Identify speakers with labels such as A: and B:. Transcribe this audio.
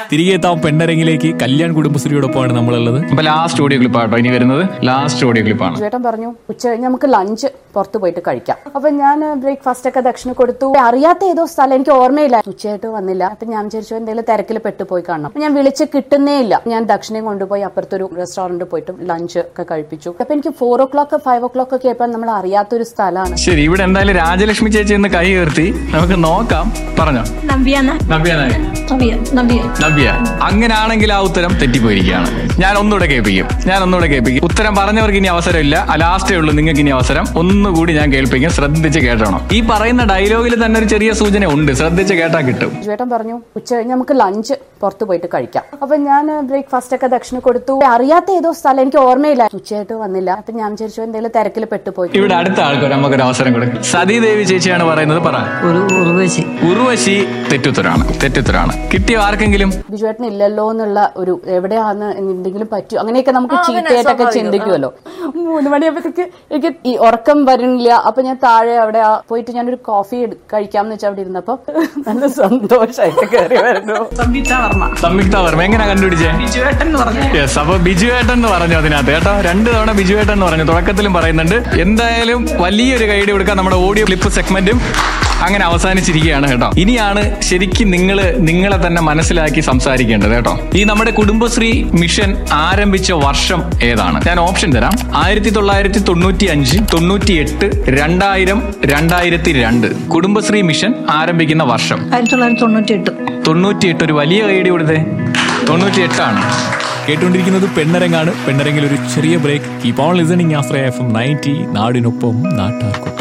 A: തിരികെ എത്താം പെണ്ണരങ്ങിലേക്ക് കല്യാൺ കുടുംബശ്രീയോടൊപ്പമാണ് നമ്മളുള്ളത്
B: അപ്പൊ ലാസ്റ്റ് ഓഡിയോ ക്ലിപ്പാട്ടോ ഇനി വരുന്നത് ലാസ്റ്റ് ഓഡിയോ ക്ലിപ്പാണ്
C: ചേട്ടൻ പറഞ്ഞു ഉച്ച കഴിഞ്ഞ് നമുക്ക് ലഞ്ച് പുറത്ത് പോയിട്ട് കഴിക്കാം അപ്പൊ ഞാൻ ബ്രേക്ക്ഫാസ്റ്റ് ഒക്കെ ദക്ഷിണ കൊടുത്തു അറിയാത്ത ഏതോ സ്ഥലം എനിക്ക് ഓർമ്മയില്ല ഉച്ചയായിട്ട് വന്നില്ല അപ്പൊ ഞാൻ വിചാരിച്ചു എന്തെങ്കിലും തിരക്കിൽ പെട്ടുപോയി കാണണം അപ്പൊ ഞാൻ വിളിച്ച് കിട്ടുന്നേ ഇല്ല ഞാൻ ദക്ഷിണയും കൊണ്ടുപോയി അപ്പുറത്തൊരു റെസ്റ്റോറന്റ് പോയിട്ട് ലഞ്ച് ഒക്കെ കഴിപ്പിച്ചു അപ്പൊ എനിക്ക് four o'clock five o'clock ഒക്കെ ആയപ്പോൾ നമ്മൾ അറിയാത്തൊരു സ്ഥലമാണ്
B: ശരി ഇവിടെ എന്തായാലും രാജലക്ഷ്മി ചേച്ചി എന്ന് കൈ ഉയർത്തി നമുക്ക് നോക്കാം പറഞ്ഞോ
D: നവ്യാന
B: നവ്യ നായർ
D: നവ്യ നവ്യ
B: നവ്യ അങ്ങനാണെങ്കിൽ ആ ഉത്തരം തെറ്റിപ്പോയിരിക്കുകയാണ് ഞാൻ ഒന്നുകൂടെ കേൾപ്പിക്കും ഞാൻ ഒന്നുകൂടെ കേൾപ്പിക്കും ഉത്തരം പറഞ്ഞവർക്ക് ഇനി അവസരമില്ല ആ ലാസ്റ്റേ ഉള്ളൂ നിങ്ങൾക്ക് ഇനി അവസരം ഒന്നുകൂടി ഞാൻ കേൾപ്പിക്കും ശ്രദ്ധിച്ച് കേട്ടോണം ഈ പറയുന്ന ഡയലോഗിൽ തന്നെ ഒരു ചെറിയ സൂചന ഉണ്ട് ശ്രദ്ധിച്ച് കേട്ടാ കിട്ടും
C: ചേട്ടൻ പറഞ്ഞു ഉച്ച കഴിഞ്ഞ് നമുക്ക് ലഞ്ച് പുറത്ത് പോയിട്ട് കഴിക്കാം അപ്പൊ ഞാൻ ബ്രേക്ക്ഫാസ്റ്റ് ഒക്കെ ദക്ഷിണ കൊടുത്തു അറിയാത്ത ഏതോ സ്ഥലം എനിക്ക് ഓർമ്മയില്ല ഉച്ചയായിട്ട് വന്നില്ല അപ്പൊ ഞാൻ വിചാരിച്ചു എന്തെങ്കിലും തിരക്കിൽ പെട്ടുപോയി
B: ഇവിടെ അടുത്ത ആൾക്കാർ നമുക്കൊരു അവസരം കൊടുക്കും സതീദേവി ചേച്ചിയാണ് പറയുന്നത് പറ
E: ഒരു ഉറുവശി
B: ഉർവശി തെറ്റുത്തരാണ് തെറ്റുത്തരാണ് കിട്ടിയോ ആർക്കെങ്കിലും
C: ബിജുവേട്ടൻ ഇല്ലല്ലോ എന്നുള്ള ഒരു എവിടെയാന്ന് എന്തെങ്കിലും പറ്റൂ അങ്ങനെയൊക്കെ നമുക്ക് ചീത്തയായിട്ടൊക്കെ ചിന്തിക്കുമല്ലോ മൂന്ന് മണിയാകുമ്പോഴത്തേക്ക് എനിക്ക് ഈ ഉറക്കം വരുന്നില്ല അപ്പൊ ഞാൻ താഴെ അവിടെ ആ പോയിട്ട് ഞാനൊരു കോഫി കഴിക്കാമെന്ന് വെച്ചാൽ അവിടെ ഇരുന്നപ്പോ നല്ല സന്തോഷമായിട്ട് കയറി വരുന്നു
E: സംയുക്ത വർമ്മ
B: സംയുക്ത വർമ്മ എങ്ങനെയാ കണ്ടുപിടിച്ചേ
E: ബിജുവേട്ടൻ എന്ന് പറഞ്ഞു
B: യെസ് അപ്പൊ ബിജുവേട്ടൻ എന്ന് പറഞ്ഞു അതിനകത്ത് കേട്ടോ രണ്ട് തവണ ബിജുവേട്ടൻ എന്ന് പറഞ്ഞു തുടക്കത്തിലും പറയുന്നുണ്ട് എന്തായാലും വലിയൊരു കൈഡി കൊടുക്കാൻ നമ്മുടെ ഓഡിയോ ക്ലിപ്പ് സെഗ്മെന്റും അങ്ങനെ അവസാനിച്ചിരിക്കുകയാണ് കേട്ടോ ഇനിയാണ് ശരിക്കും നിങ്ങൾ നിങ്ങളെ തന്നെ മനസ്സിലാക്കി സംസാരിക്കേണ്ടത് കേട്ടോ ഈ നമ്മുടെ കുടുംബശ്രീ മിഷൻ ആരംഭിച്ച വർഷം ഏതാണ് ഞാൻ ഓപ്ഷൻ തരാം ആയിരത്തി തൊള്ളായിരത്തി തൊണ്ണൂറ്റി അഞ്ച് തൊണ്ണൂറ്റി എട്ട് രണ്ടായിരം രണ്ടായിരത്തി രണ്ട് കുടുംബശ്രീ മിഷൻ ആരംഭിക്കുന്ന വർഷം
E: ആയിരത്തി തൊള്ളായിരത്തി തൊണ്ണൂറ്റി എട്ട്
B: തൊണ്ണൂറ്റിയെട്ട് ഒരു വലിയ കൈഡി കൊടുത്തേ തൊണ്ണൂറ്റിയെട്ടാണ്
A: കേട്ടുകൊണ്ടിരിക്കുന്നത് പെണ്ണരങ്ങാണ് പെണ്ണരങ്ങിൽ ഒരു ചെറിയ break keep on listening Ashraya F M ninety നാടിനൊപ്പം നാട്ടാർക്കൊപ്പം